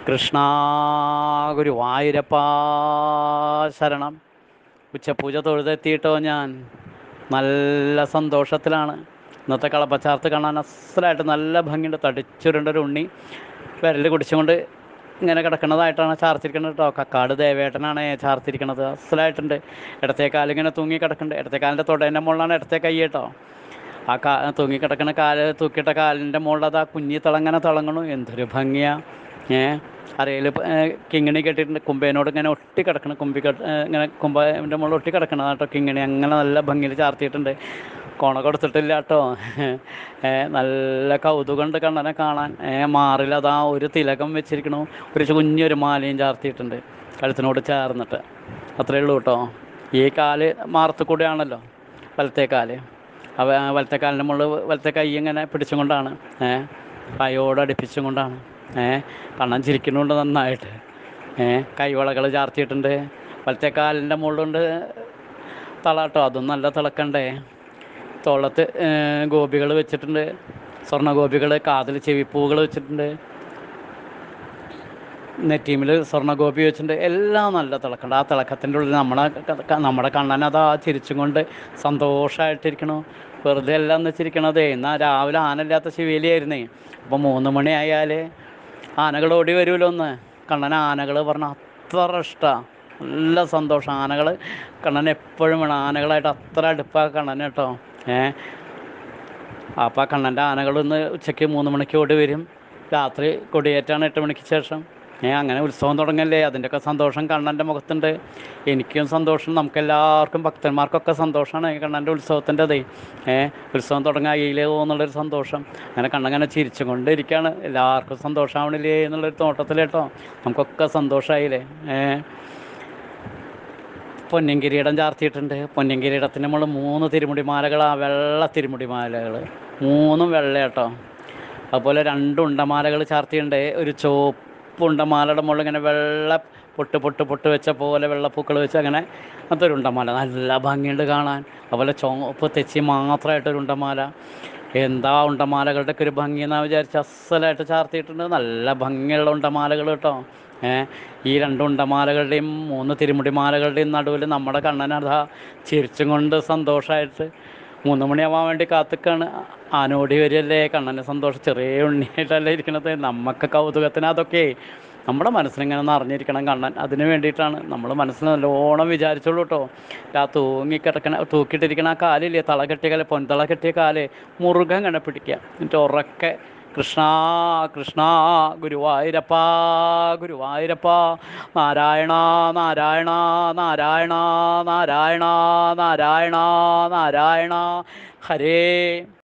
കൃഷ്ണ ഗുരുവായൂരപ്പ ശരണം ഉച്ചപൂജ തൊഴുതെത്തിയിട്ടോ ഞാൻ നല്ല സന്തോഷത്തിലാണ് ഇന്നത്തെ കളപ്പച്ചാർത്ത് കാണാൻ അസലായിട്ട് നല്ല ഭംഗിയുണ്ട് തടിച്ചുരുണ്ടൊരു ഉണ്ണി വിരൽ കുടിച്ചുകൊണ്ട് ഇങ്ങനെ കിടക്കുന്നതായിട്ടാണ് ചാർത്തിരിക്കുന്നത് കേട്ടോ കക്കാട് ദേവേട്ടനാണ് ചാർത്തിരിക്കുന്നത് അസലായിട്ടുണ്ട് ഇടത്തെ കാലിങ്ങനെ തൂങ്ങി കിടക്കുന്നുണ്ട് ഇടത്തെ കാലിൻ്റെ തൊടേൻ്റെ മുകളിലാണ് ഇടത്തെ കൈ കേട്ടോ ആ കാ തൂങ്ങി കിടക്കുന്ന കാല് തൂക്കിയിട്ട കാലിൻ്റെ മുകളിൽ അത് ആ കുഞ്ഞി തിളങ്ങനെ തിളങ്ങണു എന്തൊരു ഭംഗിയാ ഏ അരയിൽ കിങ്ങിണി കെട്ടിയിട്ടുണ്ട് കുമ്പേനോട് ഇങ്ങനെ ഒട്ടി കിടക്കണം കുമ്പി കെട്ട് ഏ, ഇങ്ങനെ കുമ്പൻ്റെ മുകളിൽ ഒട്ടി കിടക്കണം കേട്ടോ കിങ്ങിണി അങ്ങനെ നല്ല ഭംഗിയിൽ ചാർത്തിയിട്ടുണ്ട് കോണ കൊടുത്തിട്ടില്ല കേട്ടോ ഏ, നല്ല കൗതുകമുണ്ട് കണ്ണനെ കാണാൻ ഏ, മാറിൽ അതാ ഒരു തിലകം വെച്ചിരിക്കണു ഒരു കുഞ്ഞൊരു മാലയും ചാർത്തിയിട്ടുണ്ട് കഴുത്തിനോട് ചേർന്നിട്ട് അത്രയേ ഉള്ളൂ കേട്ടോ ഈ കാല് മാറത്ത് കൂടെയാണല്ലോ വലത്തെ കാല് അവ വലത്തെ കാലിൻ്റെ മുകളിൽ വലത്തെ കൈ ഇങ്ങനെ പിടിച്ചും കൊണ്ടാണ് ഏ കൈയോട് അടുപ്പിച്ചും കൊണ്ടാണ് ഏ കണ്ണൻ ചിരിക്കുന്നുണ്ട് നന്നായിട്ട് ഏ കൈവളകൾ ചാർത്തിയിട്ടുണ്ട് വലത്തെ കാലിൻ്റെ മുകളിലുണ്ട് തളാട്ടോ അതും നല്ല തിളക്കണ്ടേ തോളത്ത് ഗോപികൾ വെച്ചിട്ടുണ്ട് സ്വർണ്ണ ഗോപികൾ കാതിൽ ചെവിപ്പൂകൾ വെച്ചിട്ടുണ്ട് നെറ്റീമിൽ സ്വർണ്ണ ഗോപി വെച്ചിട്ടുണ്ട് എല്ലാം നല്ല തിളക്കണ്ട് ആ തിളക്കത്തിൻ്റെ ഉള്ളിൽ നമ്മളെ ക- ക- നമ്മുടെ കണ്ണൻ അതാ ചിരിച്ചും കൊണ്ട് സന്തോഷമായിട്ടിരിക്കണു വെറുതെ അല്ല എന്ന് വെച്ചിരിക്കണതേ എന്നാൽ രാവിലെ ആനയില്ലാത്ത ശിവേലിയായിരുന്നേ അപ്പോൾ മൂന്ന് മണി ആയാൽ ആനകൾ ഓടി വരുമല്ലോ ഒന്ന് കണ്ണൻ ആനകൾ പറഞ്ഞ അത്ര ഇഷ്ടമാണ് നല്ല സന്തോഷം ആനകൾ കണ്ണൻ എപ്പോഴും വേണം ആനകളായിട്ട് അത്ര അടുപ്പാണ് കണ്ണൻ കേട്ടോ ഏ അപ്പോൾ കണ്ണൻ്റെ ആനകൾ ഇന്ന് ഉച്ചയ്ക്ക് മൂന്ന് മണിക്ക് ഓടി വരും രാത്രി കൊടിയേറ്റാണ് എട്ട് മണിക്ക് ശേഷം ഏ അങ്ങനെ ഉത്സവം തുടങ്ങല്ലേ അതിൻ്റെയൊക്കെ സന്തോഷം കണ്ണൻ്റെ മുഖത്തുണ്ട് എനിക്കും സന്തോഷം നമുക്കെല്ലാവർക്കും ഭക്തന്മാർക്കൊക്കെ സന്തോഷമാണ് ഈ കണ്ണൻ്റെ ഉത്സവത്തിൻ്റെ അതേ ഏ ഉത്സവം തുടങ്ങായില്ലേ എന്നുള്ളൊരു സന്തോഷം അങ്ങനെ കണ്ണങ്ങനെ ചിരിച്ചും കൊണ്ടിരിക്കുകയാണ് എല്ലാവർക്കും സന്തോഷമാവണില്ലേ എന്നുള്ളൊരു തോട്ടത്തിൽ കേട്ടോ നമുക്കൊക്കെ സന്തോഷമായില്ലേ ഏ പൊന്നിൻ കിരീടം ചാർത്തിയിട്ടുണ്ട് പൊന്നിൻ കിരീടത്തിൻ്റെ മുകളിൽ മൂന്ന് തിരുമുടി മാലകളാ വെള്ള തിരുമുടി മാലകൾ മൂന്നും വെള്ള കേട്ടോ അതുപോലെ രണ്ട് ഉണ്ടമാലകൾ ചാർത്തിയുണ്ട് ഒരു ചുവപ്പ് ഉണ്ടമാലയുടെ മുകളിൽ ഇങ്ങനെ വെള്ള പൊട്ട് പൊട്ട് പൊട്ട് വെച്ച പോലെ വെള്ളപ്പൂക്കൾ വെച്ച് അങ്ങനെ അങ്ങനത്തെ ഒരു ഉണ്ടമാല നല്ല ഭംഗിയുണ്ട് കാണാൻ അതുപോലെ ചുവപ്പ് തെച്ചി മാത്രമായിട്ടൊരു ഉണ്ടമാല എന്താ ഉണ്ടമാലകളുടെ ഒക്കെ ഒരു ഭംഗി എന്നാ വിചാരിച്ച് അസലായിട്ട് ചാർത്തിയിട്ടുണ്ട് നല്ല ഭംഗിയുള്ള ഉണ്ടമാലകൾ കേട്ടോ ഏ ഈ രണ്ട് ഉണ്ടമാലകളുടെയും മൂന്ന് തിരുമുടി മാലകളുടെയും നടുവിൽ നമ്മുടെ കണ്ണനതാ ചിരിച്ചും കൊണ്ട് സന്തോഷമായിട്ട് മൂന്ന് മണിയാവാൻ വേണ്ടി കാത്തിക്കാണ് ആനോടി വരികയല്ലേ കണ്ണന് സന്തോഷം ചെറിയ ഉണ്ണിയായിട്ടല്ലേ ഇരിക്കണത് നമുക്ക് കൗതുകത്തിന് അതൊക്കെ നമ്മുടെ മനസ്സിലിങ്ങനെ നിറഞ്ഞിരിക്കണം കണ്ണൻ അതിന് വേണ്ടിയിട്ടാണ് നമ്മൾ മനസ്സിൽ നല്ലോണം വിചാരിച്ചോളൂ കേട്ടോ ആ തൂങ്ങിക്കിടക്കണ തൂക്കിയിട്ടിരിക്കണ ആ കാലില്ലേ തള കെട്ടിയ കാല് പൊൻതള കെട്ടിയ കാല് മുറുകൻ ഇങ്ങനെ പിടിക്കുക എന്നിട്ട് ഉറക്കെ കൃഷ്ണ കൃഷ്ണ ഗുരുവായൂരപ്പ ഗുരുവായൂരപ്പ നാരായണ നാരായണ നാരായണ നാരായണ നാരായണ നാരായണ ഹരേ